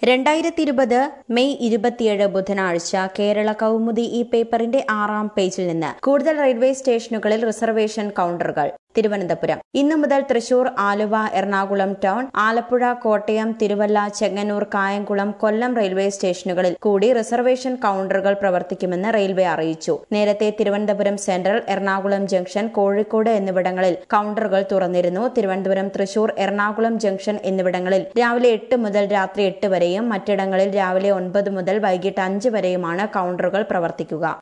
രണ്ടായിരത്തി ഇരുപത് മെയ് ഇരുപത്തിയേഴ് ബുധനാഴ്ച കേരള കൗമുദി ഈ പേപ്പറിന്റെ ആറാം പേജിൽ നിന്ന് കൂടുതൽ റെയിൽവേ സ്റ്റേഷനുകളിൽ റിസർവേഷൻ കൌണ്ടറുകൾ തിരുവനന്തപുരം ഇന്നു മുതൽ തൃശൂർ ആലുവ എറണാകുളം ടൗൺ ആലപ്പുഴ കോട്ടയം തിരുവല്ല ചെങ്ങന്നൂർ കായംകുളം കൊല്ലം റെയിൽവേ സ്റ്റേഷനുകളിൽ കൂടി റിസർവേഷൻ കൌണ്ടറുകൾ പ്രവർത്തിക്കുമെന്ന് റെയിൽവേ അറിയിച്ചു നേരത്തെ തിരുവനന്തപുരം സെൻട്രൽ എറണാകുളം ജംഗ്ഷൻ കോഴിക്കോട് എന്നിവിടങ്ങളിൽ കൌണ്ടറുകൾ തുറന്നിരുന്നു തിരുവനന്തപുരം തൃശൂർ എറണാകുളം ജംഗ്ഷൻ എന്നിവിടങ്ങളിൽ രാവിലെ എട്ട് മുതൽ രാത്രി എട്ട് വരെയും മറ്റിടങ്ങളിൽ രാവിലെ ഒൻപത് മുതൽ വൈകിട്ട് അഞ്ച് വരെയുമാണ് കൌണ്ടറുകൾ പ്രവർത്തിക്കുക